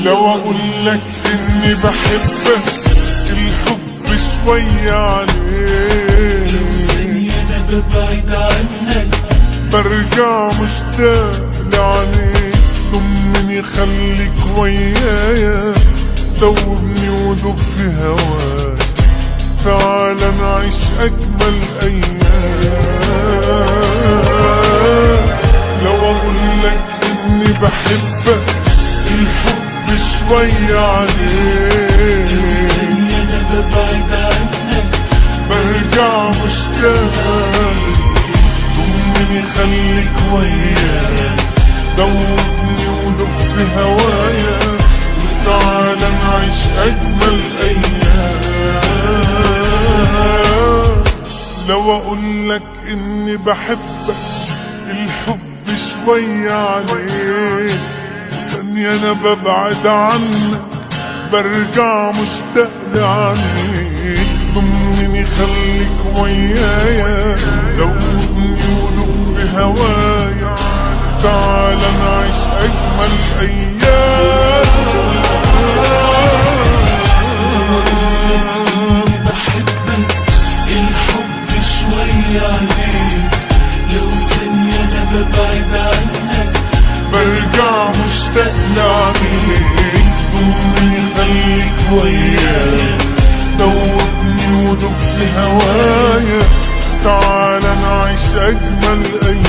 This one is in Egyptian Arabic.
لو اقول لك اني بحبك الحب شوية عليك ثانية أنا ببعد عنك برجع مشتاق لعينيك ضمني خليك ويايا دوبني ودوب في هواك تعال نعيش أجمل أيام لو أقول لك إني بحبك الحب شوية عليك ثانية أنا ببعد عنك برجع مشتاق ضمني خليك ويايا دوبني ودوب في هوايا وتعال نعيش أجمل أيام لو أقول لك إني بحبك الحب شوية عليك ثانية أنا ببعد عنك برجع مشتاق لعنيك ضمني خليك ويايا دوبني ودوب في هوايا تعال نعيش أجمل أيام بحبك الحب شوية عليك لو ثانية أنا ببعد عنك برجع مشتاق لعنيك ضمني خليك ويايا دوبني ودوب في هوايا تعال نعيش أجمل أيام